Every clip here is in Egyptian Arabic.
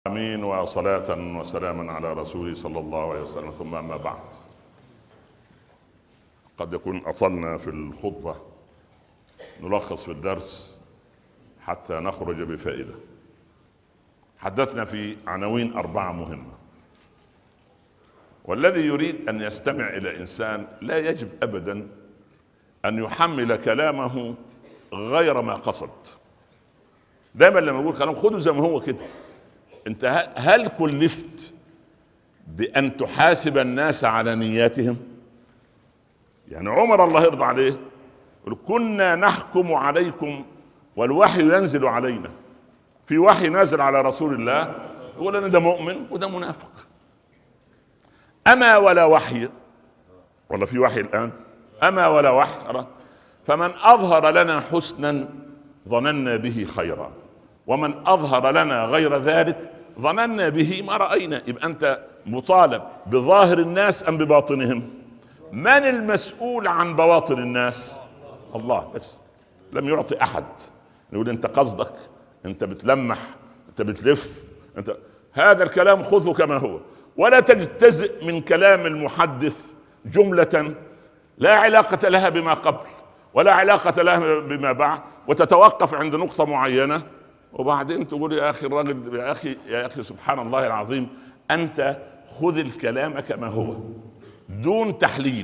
امين وصلاة وسلاما على رسوله صلى الله عليه وسلم ثم اما بعد قد يكون اطلنا في الخطبة نلخص في الدرس حتى نخرج بفائدة حدثنا في عناوين أربعة مهمة والذي يريد أن يستمع إلى إنسان لا يجب أبدا أن يحمل كلامه غير ما قصد دايما لما يقول كلام خده زي ما هو كده انت هل كلفت بان تحاسب الناس على نياتهم يعني عمر الله يرضى عليه يقول كنا نحكم عليكم والوحي ينزل علينا في وحي نازل على رسول الله يقول انا ده مؤمن وده منافق اما ولا وحي ولا في وحي الان اما ولا وحي فمن اظهر لنا حسنا ظننا به خيرا ومن اظهر لنا غير ذلك ظننا به ما راينا يبقى انت مطالب بظاهر الناس ام بباطنهم من المسؤول عن بواطن الناس الله بس لم يعطي احد يقول انت قصدك انت بتلمح انت بتلف انت هذا الكلام خذه كما هو ولا تجتزئ من كلام المحدث جمله لا علاقه لها بما قبل ولا علاقه لها بما بعد وتتوقف عند نقطه معينه وبعدين تقول يا اخي الراجل يا اخي يا اخي سبحان الله العظيم انت خذ الكلام كما هو دون تحليل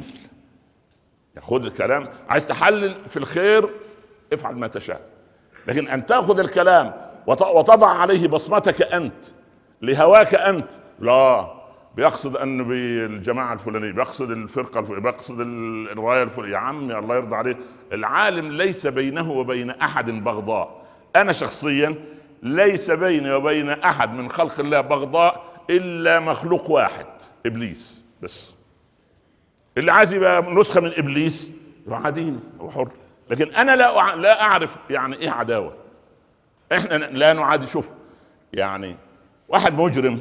خذ الكلام عايز تحلل في الخير افعل ما تشاء لكن ان تاخذ الكلام وتضع عليه بصمتك انت لهواك انت لا بيقصد انه بالجماعه الفلانيه بيقصد الفرقه الفلانيه بيقصد الرايه الفلانيه يا عمي الله يرضى عليه العالم ليس بينه وبين احد بغضاء انا شخصيا ليس بيني وبين احد من خلق الله بغضاء الا مخلوق واحد ابليس بس اللي عايز يبقى نسخه من ابليس يعاديني هو حر لكن انا لا لا اعرف يعني ايه عداوه احنا لا نعادي شوف يعني واحد مجرم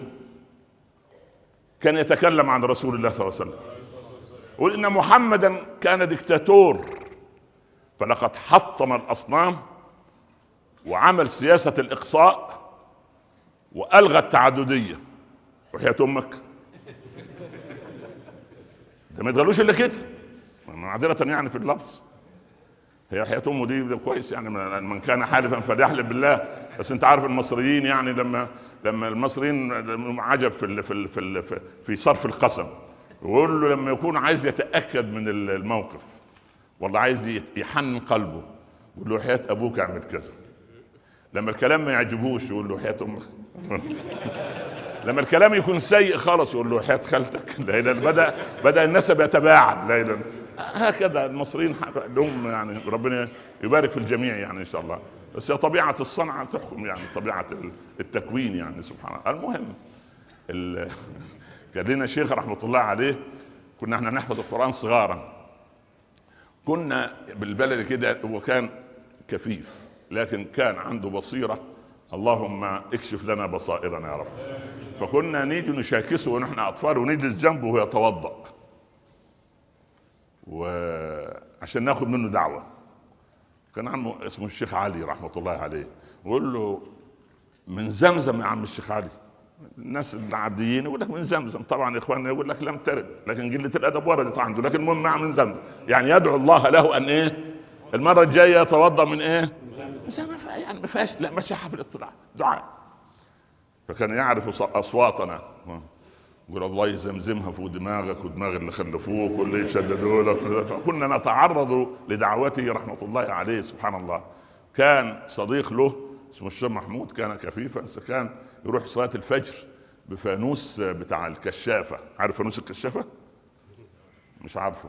كان يتكلم عن رسول الله صلى الله عليه وسلم يقول ان محمدا كان دكتاتور فلقد حطم الاصنام وعمل سياسة الإقصاء وألغى التعددية وحياة أمك ده ما يتغلوش إلا كده معذرة يعني في اللفظ هي حياة أمه دي كويس يعني من كان حالفا فليحلف بالله بس أنت عارف المصريين يعني لما لما المصريين عجب في في في في صرف القسم يقول له لما يكون عايز يتأكد من الموقف والله عايز يحنن قلبه يقول له حياة أبوك اعمل كذا لما الكلام ما يعجبوش يقول له حياة امك لما الكلام يكون سيء خالص يقول له حياة خالتك لأن بدا بدا النسب يتباعد لأن هكذا المصريين لهم يعني ربنا يبارك في الجميع يعني ان شاء الله بس هي طبيعه الصنعه تحكم يعني طبيعه التكوين يعني سبحان الله المهم كان لنا شيخ رحمه الله عليه كنا احنا نحفظ القران صغارا كنا بالبلد كده هو كان كفيف لكن كان عنده بصيرة اللهم اكشف لنا بصائرنا يا رب فكنا نيجي نشاكسه ونحن أطفال ونجلس جنبه وهو يتوضأ وعشان ناخذ منه دعوة كان عمه اسمه الشيخ علي رحمة الله عليه ويقول له من زمزم يا عم الشيخ علي الناس العاديين يقول لك من زمزم طبعا اخواننا يقول لك لم ترد لكن قله الادب وردت عنده لكن المهم مع من زمزم يعني يدعو الله له ان ايه المره الجايه يتوضا من ايه ما يعني ما فيهاش لا مشاحه في الاطلاع دعاء فكان يعرف اصواتنا يقول الله يزمزمها فوق دماغك ودماغ اللي خلفوك واللي يشددوا لك فكنا نتعرض لدعوته رحمه الله عليه سبحان الله كان صديق له اسمه الشيخ محمود كان كفيفا كان يروح صلاه الفجر بفانوس بتاع الكشافه عارف فانوس الكشافه؟ مش عارفه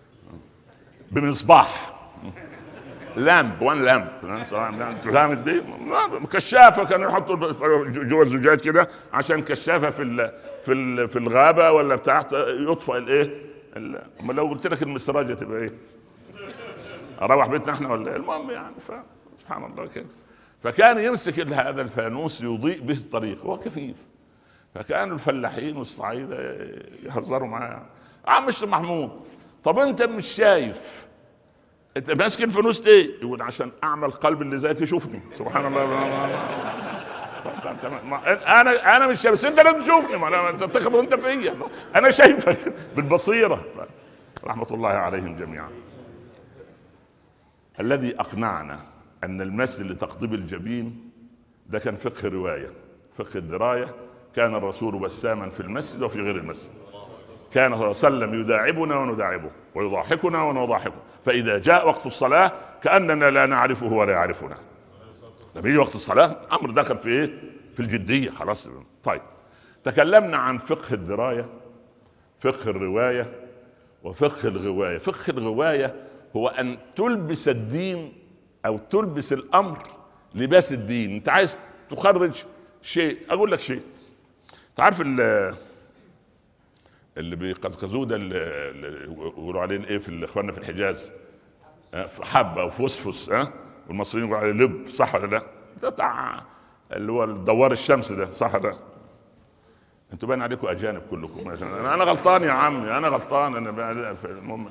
بمصباح لامب وان لامب انت فاهم دي كشافه كانوا يحطوا جوا الزجاج كده عشان كشافه في ال في ال في الغابه ولا بتاع يطفئ الايه اما لو قلت لك المسراجه تبقى ايه اروح بيتنا احنا ولا ايه المهم يعني سبحان الله كده فكان يمسك هذا الفانوس يضيء به الطريق هو كفيف فكانوا الفلاحين والصعايده يهزروا معاه عم الشيخ محمود طب انت مش شايف انت ماسك الفانوس ليه؟ يقول عشان اعمى القلب اللي زيك يشوفني سبحان الله انا انا مش شايف بس انت لازم تشوفني ما انا انت تخبط انت فيا انا شايفك بالبصيره رحمه الله عليهم جميعا الذي اقنعنا ان المسجد لتقطيب الجبين ده كان فقه الروايه فقه الدرايه كان الرسول بساما في المسجد وفي غير المسجد كان صلى الله عليه وسلم يداعبنا ونداعبه ويضاحكنا ونضاحكه فاذا جاء وقت الصلاه كاننا لا نعرفه ولا يعرفنا لما يجي وقت الصلاه امر دخل في ايه في الجديه خلاص طيب تكلمنا عن فقه الدرايه فقه الروايه وفقه الغوايه فقه الغوايه هو ان تلبس الدين او تلبس الامر لباس الدين انت عايز تخرج شيء اقول لك شيء تعرف اللي بيقزقزوه ده اللي يقولوا عليه الايه في اخواننا في الحجاز حبه او فسفس ها والمصريين يقولوا عليه لب صح ولا لا؟ ده بتاع اللي هو دوار الشمس ده صح ولا لا؟ انتوا باين عليكم اجانب كلكم انا غلطان يا عمي انا غلطان انا المهم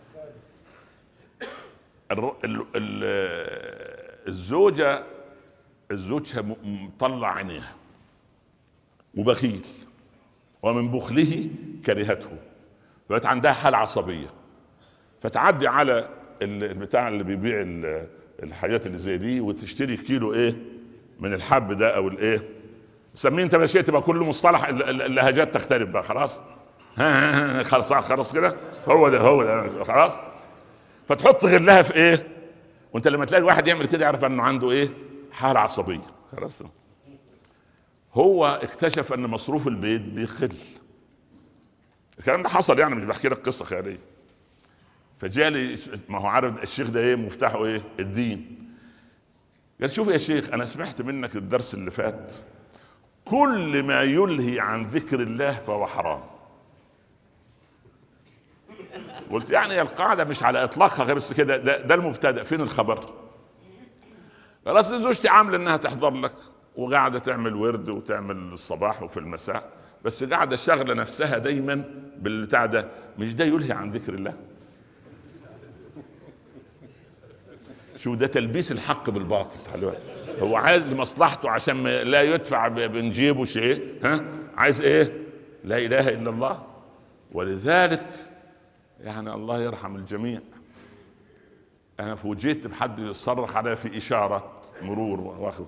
الزوجه الزوجها مطلع عينيها وبخيل ومن بخله كرهته بقت عندها حاله عصبيه فتعدي على البتاع اللي بيبيع الحاجات اللي زي دي وتشتري كيلو ايه من الحب ده او الايه سميه انت ماشيه تبقى كل مصطلح اللهجات تختلف بقى خلاص ها ها خلاص خلاص كده هو ده هو ده خلاص فتحط غلها في ايه وانت لما تلاقي واحد يعمل كده يعرف انه عنده ايه حاله عصبيه خلاص هو اكتشف ان مصروف البيت بيخل الكلام ده حصل يعني مش بحكي لك قصه خياليه فجالي ما هو عارف الشيخ ده ايه مفتاحه ايه الدين قال شوف يا شيخ انا سمعت منك الدرس اللي فات كل ما يلهي عن ذكر الله فهو حرام قلت يعني القاعدة مش على إطلاقها غير بس كده ده, ده المبتدأ فين الخبر خلاص زوجتي عاملة إنها تحضر لك وقاعدة تعمل ورد وتعمل الصباح وفي المساء بس قاعدة شاغلة نفسها دايما بالبتاع ده مش ده يلهي عن ذكر الله شو ده تلبيس الحق بالباطل هو عايز لمصلحته عشان لا يدفع بنجيبه شيء ها عايز ايه لا اله الا الله ولذلك يعني الله يرحم الجميع انا فوجئت بحد يصرخ علي في اشاره مرور واخذ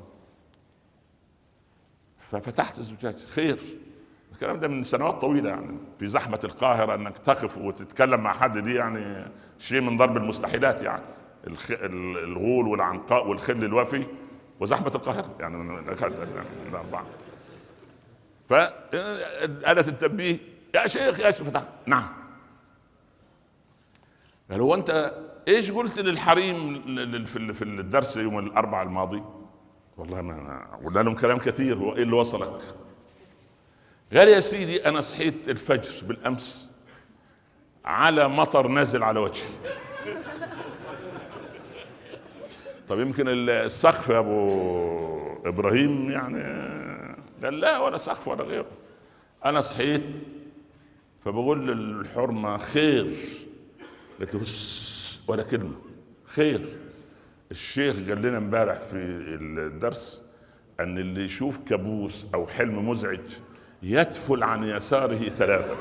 ففتحت الزجاج خير الكلام ده من سنوات طويله يعني في زحمه القاهره انك تقف وتتكلم مع حد دي يعني شيء من ضرب المستحيلات يعني الغول والعنقاء والخل الوفي وزحمه القاهره يعني الاربعه فآلة التنبيه يا شيخ يا شيخ فتح نعم قال هو انت ايش قلت للحريم في الدرس يوم الاربعاء الماضي والله ما قلنا لهم كلام كثير هو ايه اللي وصلك قال يا سيدي انا صحيت الفجر بالامس على مطر نزل على وجهي طب يمكن السقف يا ابو ابراهيم يعني قال لا ولا سقف ولا غيره انا صحيت فبقول للحرمه خير قلت له ولا كلمه خير الشيخ قال لنا امبارح في الدرس ان اللي يشوف كابوس او حلم مزعج يتفل عن يساره ثلاثة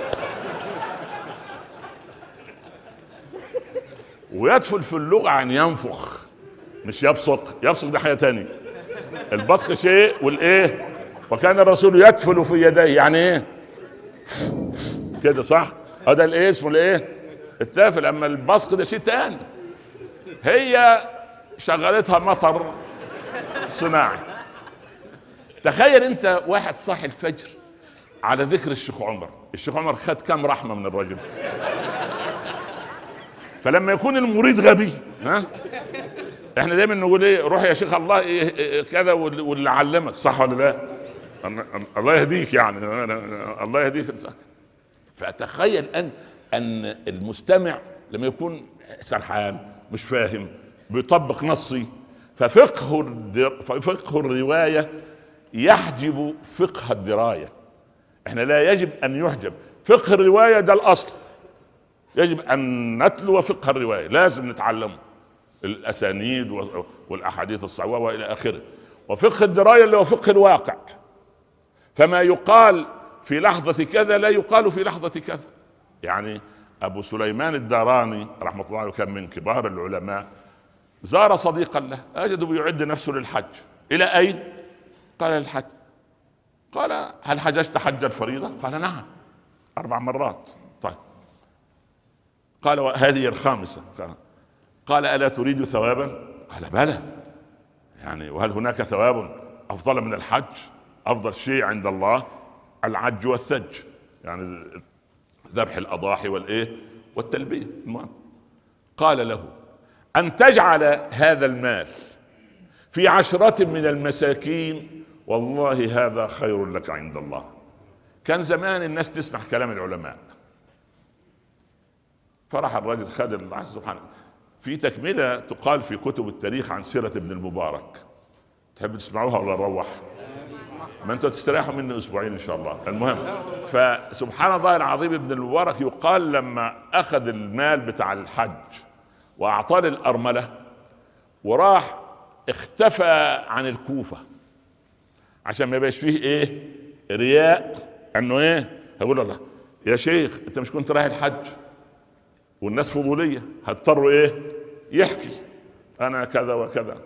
ويدفل في اللغة عن ينفخ مش يبصق يبصق ده حاجة تانية البصق شيء والايه وكان الرسول يدفل في يديه يعني ايه كده صح هذا الايه اسمه الايه التافل اما البصق ده شيء تاني هي شغلتها مطر صناعي تخيل انت واحد صاحي الفجر على ذكر الشيخ عمر الشيخ عمر خد كم رحمة من الرجل فلما يكون المريد غبي ها احنا دايما نقول ايه روح يا شيخ الله إيه, إيه كذا واللي علمك صح ولا لا الله يهديك يعني الله يهديك فتخيل ان ان المستمع لما يكون سرحان مش فاهم بيطبق نصي ففقه فقه الروايه يحجب فقه الدرايه احنا لا يجب ان يحجب فقه الروايه ده الاصل يجب ان نتلو فقه الروايه لازم نتعلمه الاسانيد والاحاديث الصحيحه والى اخره وفقه الدرايه اللي هو فقه الواقع فما يقال في لحظه كذا لا يقال في لحظه كذا يعني ابو سليمان الداراني رحمه الله عليه كان من كبار العلماء زار صديقا له اجده بيعد نفسه للحج الى اين قال للحج قال هل حججت حج الفريضه قال نعم اربع مرات طيب قال هذه الخامسه قال قال الا تريد ثوابا قال بلى يعني وهل هناك ثواب افضل من الحج افضل شيء عند الله العج والثج يعني ذبح الاضاحي والايه والتلبيه المهم قال له ان تجعل هذا المال في عشرة من المساكين والله هذا خير لك عند الله كان زمان الناس تسمع كلام العلماء فرح الرجل خد الله سبحانه في تكملة تقال في كتب التاريخ عن سيرة ابن المبارك تحب تسمعوها ولا نروح؟ ما انتوا تستريحوا مني اسبوعين ان شاء الله المهم فسبحان الله العظيم ابن المبارك يقال لما اخذ المال بتاع الحج واعطاه للارمله وراح اختفى عن الكوفه عشان ما يبقاش فيه ايه رياء انه ايه هقول الله يا شيخ انت مش كنت رايح الحج والناس فضوليه هتضطروا ايه يحكي انا كذا وكذا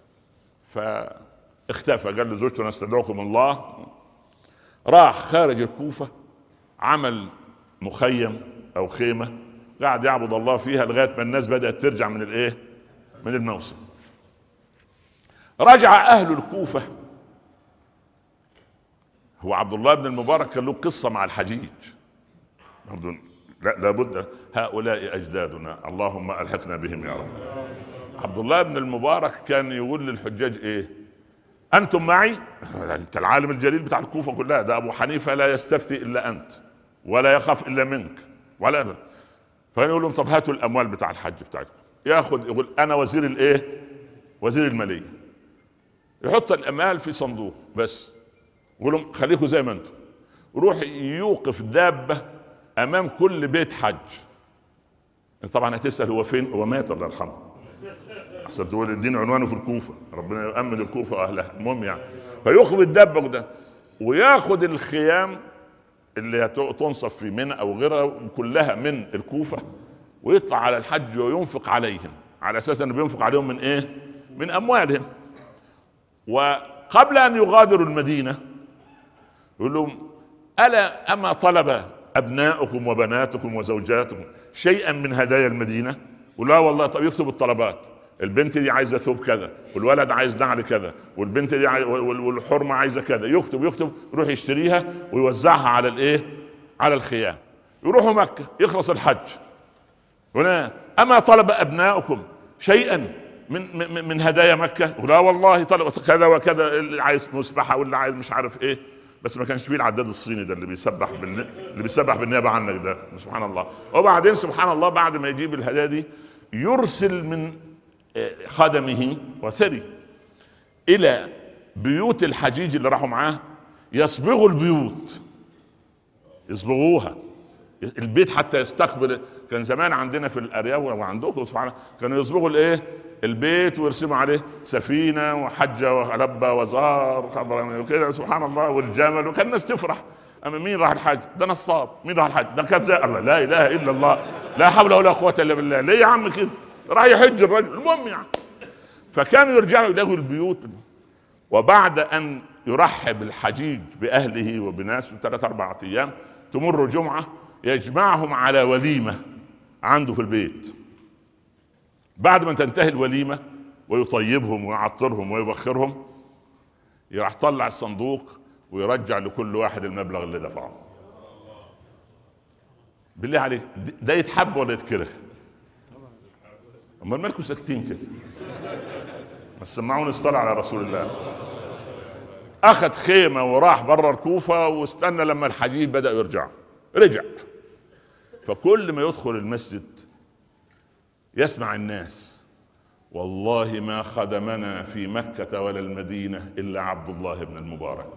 فاختفى قال لزوجته نستدعوكم الله راح خارج الكوفه عمل مخيم او خيمه قاعد يعبد الله فيها لغايه ما الناس بدات ترجع من الايه من الموسم رجع اهل الكوفه هو عبد الله بن المبارك كان له قصه مع الحجيج برضه لا لابد هؤلاء اجدادنا اللهم الحقنا بهم يا رب عبد الله بن المبارك كان يقول للحجاج ايه انتم معي انت العالم الجليل بتاع الكوفه كلها ده ابو حنيفه لا يستفتي الا انت ولا يخاف الا منك ولا فيقول لهم طب هاتوا الاموال بتاع الحج بتاعتكم ياخذ يقول انا وزير الايه وزير الماليه يحط الاموال في صندوق بس يقول لهم خليكم زي ما انتم روح يوقف دابه امام كل بيت حج طبعا هتسال هو فين هو مات الله يرحمه احسن تقول الدين عنوانه في الكوفه ربنا يؤمن الكوفه واهلها المهم يعني فيخرج الدبه ده وياخذ الخيام اللي تنصف في منى او غيرها كلها من الكوفه ويطلع على الحج وينفق عليهم على اساس انه بينفق عليهم من ايه؟ من اموالهم وقبل ان يغادروا المدينه يقول لهم الا اما طلب ابناؤكم وبناتكم وزوجاتكم شيئا من هدايا المدينه ولا والله طب يكتب الطلبات البنت دي عايزه ثوب كذا والولد عايز نعل كذا والبنت دي عايز والحرمه عايزه كذا يكتب يكتب يروح يشتريها ويوزعها على الايه على الخيام يروحوا مكه يخلص الحج هنا اما طلب ابناؤكم شيئا من من, من هدايا مكه لا والله طلب كذا وكذا اللي عايز مسبحه واللي عايز مش عارف ايه بس ما كانش فيه العداد الصيني ده اللي بيسبح بالن... اللي بيسبح بالنيابه عنك ده سبحان الله وبعدين سبحان الله بعد ما يجيب الهدايا دي يرسل من آه، خدمه وثري الى بيوت الحجيج اللي راحوا معاه يصبغوا البيوت يصبغوها البيت حتى يستقبل كان زمان عندنا في الارياف وعندكم سبحان الله كانوا يصبغوا الايه البيت ويرسموا عليه سفينه وحجه ولبى وزار وكذا سبحان الله والجمل وكان الناس تفرح اما مين راح الحج؟ ده نصاب، مين راح الحج؟ ده كذا الله لا اله الا الله لا حول ولا قوه الا بالله، ليه يا عم كده؟ راح يحج الرجل، المهم يعني فكانوا يرجعوا يلاقوا البيوت وبعد ان يرحب الحجيج باهله وبناسه ثلاث اربع ايام تمر جمعه يجمعهم على وليمه عنده في البيت بعد ما تنتهي الوليمه ويطيبهم ويعطرهم ويبخرهم يروح طلع الصندوق ويرجع لكل واحد المبلغ اللي دفعه بالله عليك ده يتحب ولا يتكره امال مالكم ساكتين كده ما سمعوني الصلاة على رسول الله اخذ خيمة وراح برا الكوفة واستنى لما الحجيج بدأ يرجع رجع فكل ما يدخل المسجد يسمع الناس والله ما خدمنا في مكة ولا المدينة إلا عبد الله بن المبارك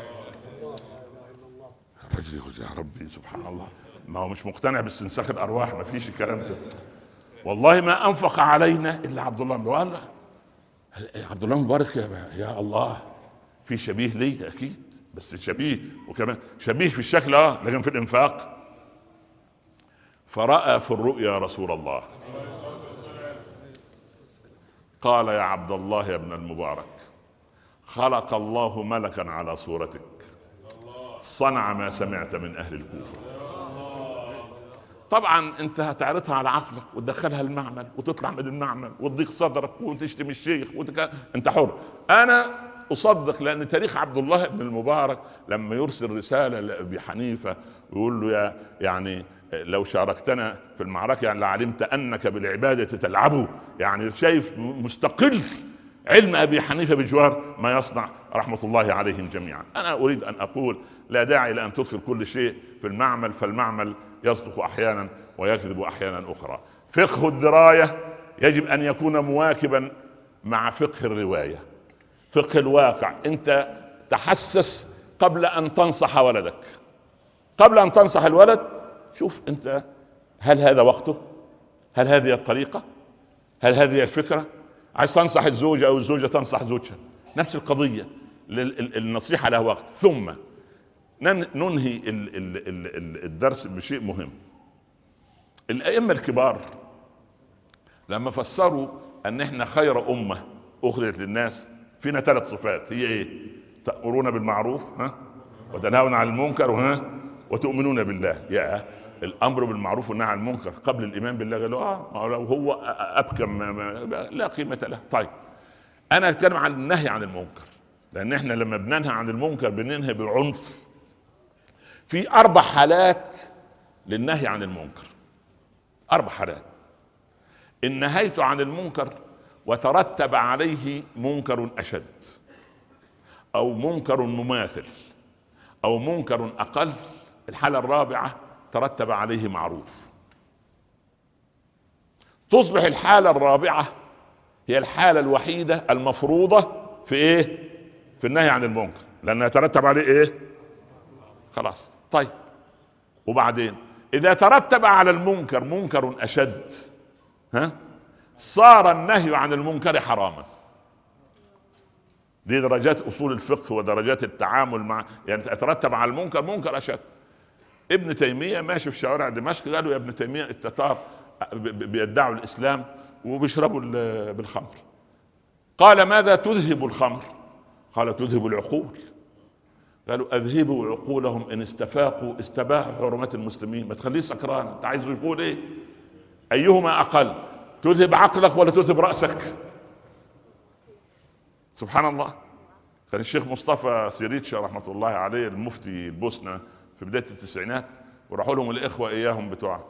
الرجل يقول يا ربي سبحان الله ما هو مش مقتنع باستنساخ الأرواح ما فيش الكلام ده والله ما أنفق علينا إلا عبد الله بن والله عبد الله مبارك يا, يا الله في شبيه لي اكيد بس شبيه وكمان شبيه في الشكل اه لكن في الانفاق فراى في الرؤيا رسول الله قال يا عبد الله يا ابن المبارك خلق الله ملكا على صورتك صنع ما سمعت من اهل الكوفه طبعا انت هتعرضها على عقلك وتدخلها المعمل وتطلع من المعمل وتضيق صدرك وتشتم الشيخ وتك... انت حر انا اصدق لان تاريخ عبد الله بن المبارك لما يرسل رساله لابي حنيفه ويقول له يا يعني لو شاركتنا في المعركه يعني لعلمت انك بالعباده تلعبه يعني شايف مستقل علم ابي حنيفه بجوار ما يصنع رحمه الله عليهم جميعا انا اريد ان اقول لا داعي لان تدخل كل شيء في المعمل فالمعمل يصدق احيانا ويكذب احيانا اخرى فقه الدرايه يجب ان يكون مواكبا مع فقه الروايه فقه الواقع انت تحسس قبل ان تنصح ولدك قبل ان تنصح الولد شوف انت هل هذا وقته هل هذه الطريقه هل هذه الفكره عايز تنصح الزوجه او الزوجه تنصح زوجها نفس القضيه النصيحه لها وقت ثم ننهي الدرس بشيء مهم الائمه الكبار لما فسروا ان احنا خير امه اخرجت للناس فينا ثلاث صفات هي ايه تامرون بالمعروف ها وتنهون عن المنكر ها وتؤمنون بالله يا الامر بالمعروف والنهي عن المنكر قبل الايمان بالله قالوا اه لو هو ابكم ما ما لا قيمه له طيب انا اتكلم عن النهي عن المنكر لان احنا لما بننهى عن المنكر بننهي بالعنف في اربع حالات للنهي عن المنكر اربع حالات ان نهيت عن المنكر وترتب عليه منكر اشد او منكر مماثل او منكر اقل الحاله الرابعه ترتب عليه معروف تصبح الحاله الرابعه هي الحاله الوحيده المفروضه في ايه في النهي عن المنكر لانه يترتب عليه ايه خلاص طيب وبعدين اذا ترتب على المنكر منكر اشد ها صار النهي عن المنكر حراما دي درجات اصول الفقه ودرجات التعامل مع يعني تترتب على المنكر منكر اشد ابن تيميه ماشي في شوارع دمشق قالوا يا ابن تيميه التتار بيدعوا الاسلام وبيشربوا بالخمر قال ماذا تذهب الخمر قال تذهب العقول قالوا اذهبوا عقولهم ان استفاقوا استباحوا حرمات المسلمين ما تخليه سكران انت عايز يقول ايه ايهما اقل تذهب عقلك ولا تذهب راسك سبحان الله كان الشيخ مصطفى سيريتشا رحمه الله عليه المفتي البوسنه في بدايه التسعينات وراحوا لهم الاخوه اياهم بتوع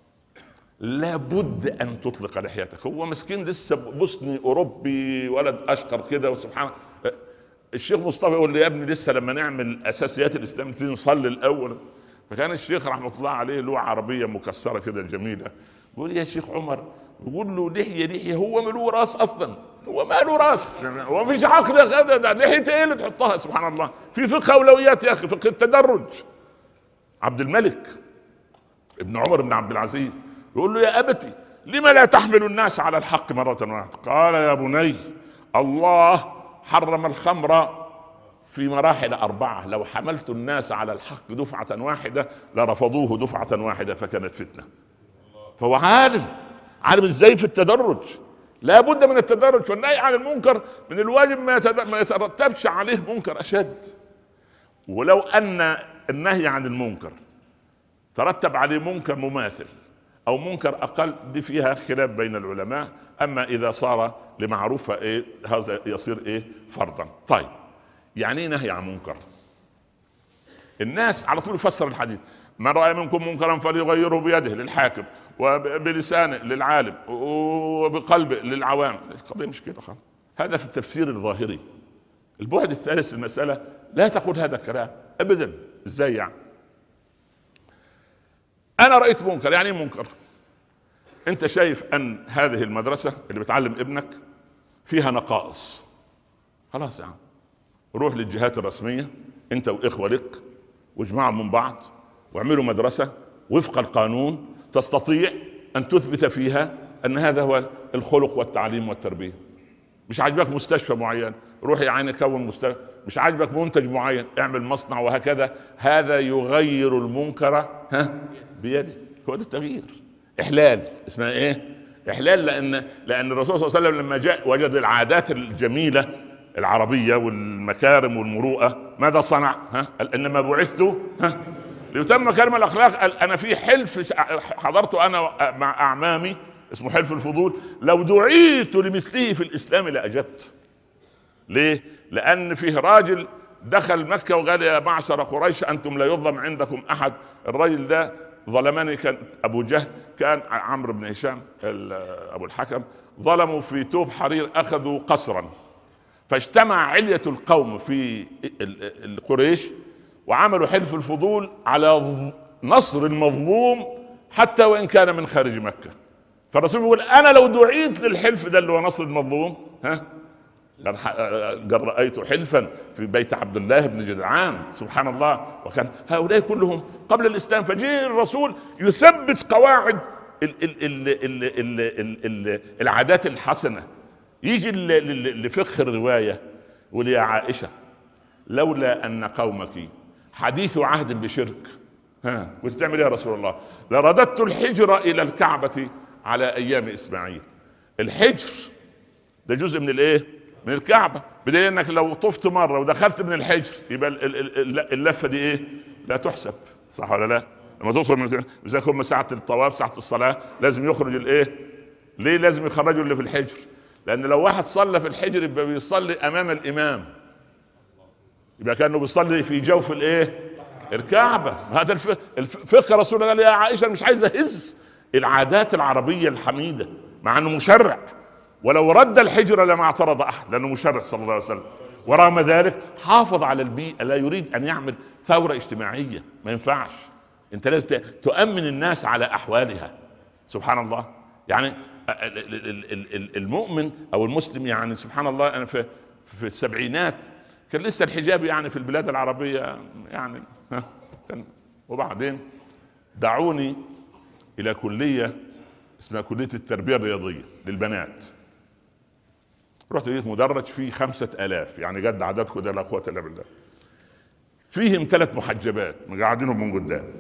لابد ان تطلق لحيتك هو مسكين لسه بوسني اوروبي ولد اشقر كده وسبحان الشيخ مصطفى يقول لي يا ابني لسه لما نعمل اساسيات الاسلام نصلي الاول فكان الشيخ رحمه الله عليه له عربيه مكسره كده جميله يقول يا شيخ عمر يقول له لحيه لحيه هو ما له راس اصلا هو ما له راس هو ما فيش عقل يا ده لحيه ايه اللي تحطها سبحان الله في فقه اولويات يا اخي فقه التدرج عبد الملك ابن عمر بن عبد العزيز يقول له يا ابتي لما لا تحمل الناس على الحق مره واحده قال يا بني الله حرم الخمر في مراحل أربعة لو حملت الناس على الحق دفعة واحدة لرفضوه دفعة واحدة فكانت فتنة فهو عالم عالم ازاي في التدرج لا بد من التدرج فالنهي عن المنكر من الواجب ما, ما يترتبش عليه منكر أشد ولو أن النهي عن المنكر ترتب عليه منكر مماثل او منكر اقل دي فيها خلاف بين العلماء اما اذا صار لمعروف ايه هذا يصير ايه فرضا طيب يعني ايه نهي عن منكر الناس على طول يفسر الحديث من راى منكم منكرا فليغيره بيده للحاكم وبلسانه للعالم وبقلبه للعوام القضيه مش كده خالص هذا في التفسير الظاهري البعد الثالث المساله لا تقول هذا الكلام ابدا ازاي يعني انا رايت منكر يعني ايه منكر انت شايف ان هذه المدرسه اللي بتعلم ابنك فيها نقائص خلاص يا عم روح للجهات الرسميه انت واخوه لك واجمعهم من بعض واعملوا مدرسه وفق القانون تستطيع ان تثبت فيها ان هذا هو الخلق والتعليم والتربيه مش عاجبك مستشفى معين روح يا عيني كون مستشفى مش عاجبك منتج معين اعمل مصنع وهكذا هذا يغير المنكر ها بيده هو ده التغيير احلال اسمها ايه احلال لان لان الرسول صلى الله عليه وسلم لما جاء وجد العادات الجميله العربيه والمكارم والمروءه ماذا صنع؟ ها؟ قال انما بعثت ها؟ ليتم كلمة الاخلاق قال انا في حلف حضرته انا مع اعمامي اسمه حلف الفضول لو دعيت لمثله في الاسلام لاجبت ليه؟ لان فيه راجل دخل مكه وقال يا معشر قريش انتم لا يظلم عندكم احد الراجل ده ظلمني كان ابو جهل كان عمرو بن هشام ابو الحكم ظلموا في توب حرير اخذوا قصرا فاجتمع علية القوم في قريش وعملوا حلف الفضول على نصر المظلوم حتى وان كان من خارج مكه فالرسول يقول انا لو دعيت للحلف ده اللي هو نصر المظلوم ها قد رايت حلفا في بيت عبد الله بن جدعان سبحان الله وكان هؤلاء كلهم قبل الاسلام فجاء الرسول يثبت قواعد ال ال ال ال ال ال ال العادات الحسنه يجي لفقه الروايه يقول يا عائشه لولا ان قومك حديث عهد بشرك ها كنت تعمل ايه يا رسول الله لرددت الحجر الى الكعبه على ايام اسماعيل الحجر ده جزء من الايه من الكعبه بدليل انك لو طفت مره ودخلت من الحجر يبقى اللفه دي ايه لا تحسب صح ولا لا لما تدخل من زي هم ساعه الطواف ساعه الصلاه لازم يخرج الايه ليه لازم يخرجوا اللي في الحجر لان لو واحد صلى في الحجر يبقى بيصلي امام الامام يبقى كانه بيصلي في جوف الايه الكعبه هذا الفقه رسول الله قال يا عائشه مش عايز اهز العادات العربيه الحميده مع انه مشرع ولو رد الحجر لما اعترض احد لانه مشرع صلى الله عليه وسلم ورغم ذلك حافظ على البيئه لا يريد ان يعمل ثوره اجتماعيه ما ينفعش انت لازم تؤمن الناس على احوالها سبحان الله يعني المؤمن او المسلم يعني سبحان الله انا في في السبعينات كان لسه الحجاب يعني في البلاد العربيه يعني كان وبعدين دعوني الى كليه اسمها كليه التربيه الرياضيه للبنات رحت لقيت مدرج فيه خمسة آلاف يعني قد عددكم ده لا قوة إلا بالله فيهم ثلاث محجبات مقعدينهم من قدام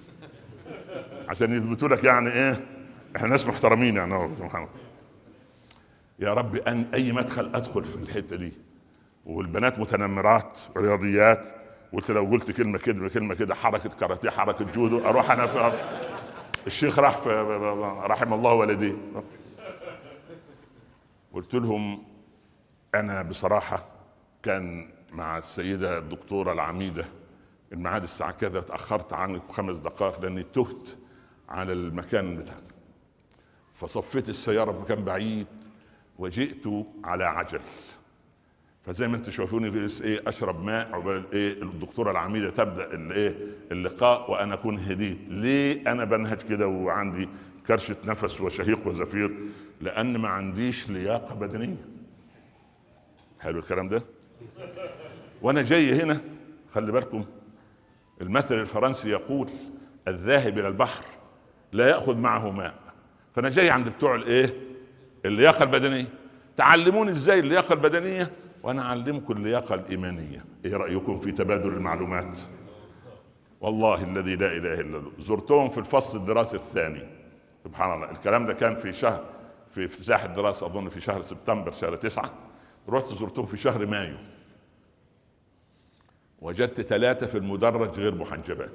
عشان يثبتوا لك يعني ايه احنا ناس محترمين يعني سبحان الله يا رب ان اي مدخل ادخل في الحته دي والبنات متنمرات رياضيات قلت لو قلت كلمه كده كلمه كده حركه كاراتيه حركه جودو اروح انا في الشيخ راح في رحم الله والديه قلت لهم انا بصراحه كان مع السيده الدكتوره العميده الميعاد الساعه كذا تاخرت عنك خمس دقائق لاني تهت على المكان بتاعك فصفيت السياره في مكان بعيد وجئت على عجل فزي ما انتم شايفوني ايه اشرب ماء عقبال ايه الدكتوره العميده تبدا الايه اللقاء وانا اكون هديت ليه انا بنهج كده وعندي كرشه نفس وشهيق وزفير لان ما عنديش لياقه بدنيه حلو الكلام ده وانا جاي هنا خلي بالكم المثل الفرنسي يقول الذاهب الى البحر لا ياخذ معه ماء فانا جاي عند بتوع الايه اللياقه البدنيه تعلموني ازاي اللياقه البدنيه وانا اعلمكم اللياقه الايمانيه ايه رايكم في تبادل المعلومات والله الذي لا اله الا هو زرتهم في الفصل الدراسي الثاني سبحان الله الكلام ده كان في شهر في افتتاح الدراسه اظن في شهر سبتمبر شهر تسعة رحت زرتهم في شهر مايو وجدت ثلاثة في المدرج غير محجبات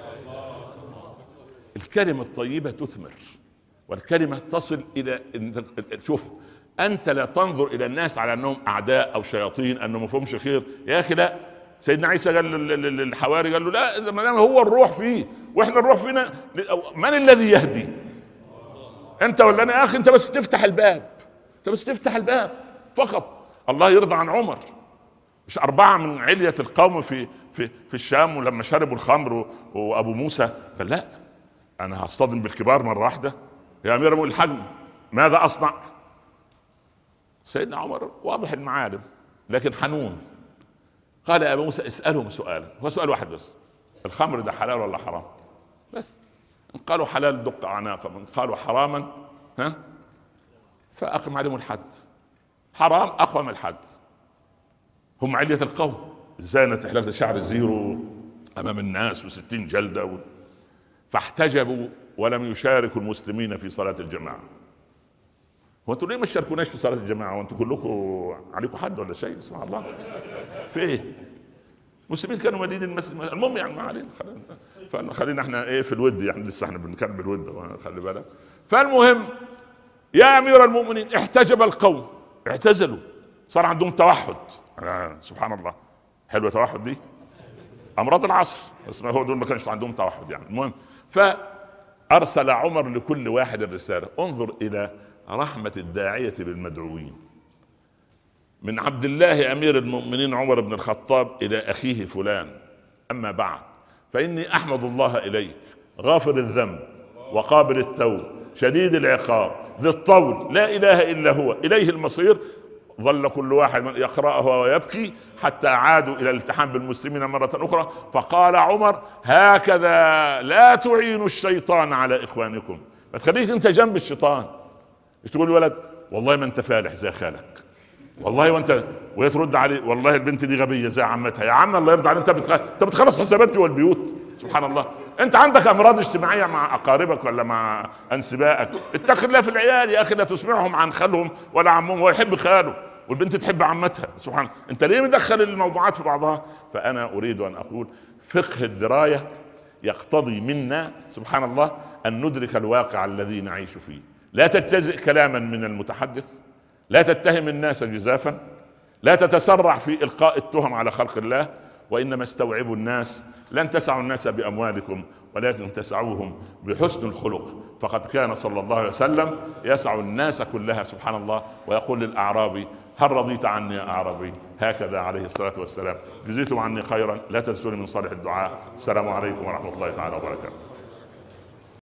الكلمة الطيبة تثمر والكلمة تصل إلى شوف أنت لا تنظر إلى الناس على أنهم أعداء أو شياطين أنهم ما فيهمش خير يا أخي لا سيدنا عيسى قال للحواري قال له لا ما دام هو الروح فيه واحنا الروح فينا من الذي يهدي؟ انت ولا انا يا اخي انت بس تفتح الباب انت بس تفتح الباب فقط الله يرضى عن عمر مش أربعة من علية القوم في في في الشام ولما شربوا الخمر وأبو موسى قال لا أنا هصطدم بالكبار مرة واحدة يا أمير المؤمنين الحجم ماذا أصنع؟ سيدنا عمر واضح المعالم لكن حنون قال يا أبو موسى اسألهم سؤالا هو سؤال واحد بس الخمر ده حلال ولا حرام؟ بس إن قالوا حلال دق أعناقهم إن قالوا حراما ها فأقم عليهم الحد حرام اقوى من الحد هم علية القوم زانت احلاك شعر زيرو امام الناس وستين جلده و... فاحتجبوا ولم يشاركوا المسلمين في صلاه الجماعه هو انتوا ليه ما تشاركوناش في صلاه الجماعه وانتوا كلكم عليكم حد ولا شيء سبحان الله في ايه المسلمين كانوا مدين المسجد المهم يعني ما علينا خلينا خلينا احنا ايه في الود يعني لسه احنا بنكمل الود خلي بالك فالمهم يا امير المؤمنين احتجب القوم اعتزلوا صار عندهم توحد آه سبحان الله حلوه توحد دي امراض العصر بس ما هو دول ما كانش عندهم توحد يعني المهم فارسل عمر لكل واحد الرساله انظر الى رحمه الداعيه بالمدعوين من عبد الله امير المؤمنين عمر بن الخطاب الى اخيه فلان اما بعد فاني احمد الله اليك غافر الذنب وقابل التوب شديد العقاب ذي الطول لا اله الا هو اليه المصير ظل كل واحد يقرأه ويبكي حتى عادوا إلى الالتحام بالمسلمين مرة أخرى فقال عمر هكذا لا تعينوا الشيطان على إخوانكم ما تخليك أنت جنب الشيطان ايش تقول الولد والله ما أنت فالح زي خالك والله وانت وهي ترد عليه والله البنت دي غبيه زي عمتها يا عم الله يرضى عليك انت بتخ... انت بتخلص حسابات جوه البيوت سبحان الله انت عندك امراض اجتماعيه مع اقاربك ولا مع انسبائك اتق الله في العيال يا اخي لا تسمعهم عن خالهم ولا عمهم هو يحب خاله والبنت تحب عمتها سبحان الله انت ليه مدخل الموضوعات في بعضها فانا اريد ان اقول فقه الدرايه يقتضي منا سبحان الله ان ندرك الواقع الذي نعيش فيه لا تجتزئ كلاما من المتحدث لا تتهم الناس جزافا لا تتسرع في القاء التهم على خلق الله وانما استوعبوا الناس لن تسعوا الناس باموالكم ولكن تسعوهم بحسن الخلق فقد كان صلى الله عليه وسلم يسع الناس كلها سبحان الله ويقول للاعرابي هل رضيت عني يا اعرابي هكذا عليه الصلاه والسلام جزيتم عني خيرا لا تنسوني من صالح الدعاء السلام عليكم ورحمه الله تعالى وبركاته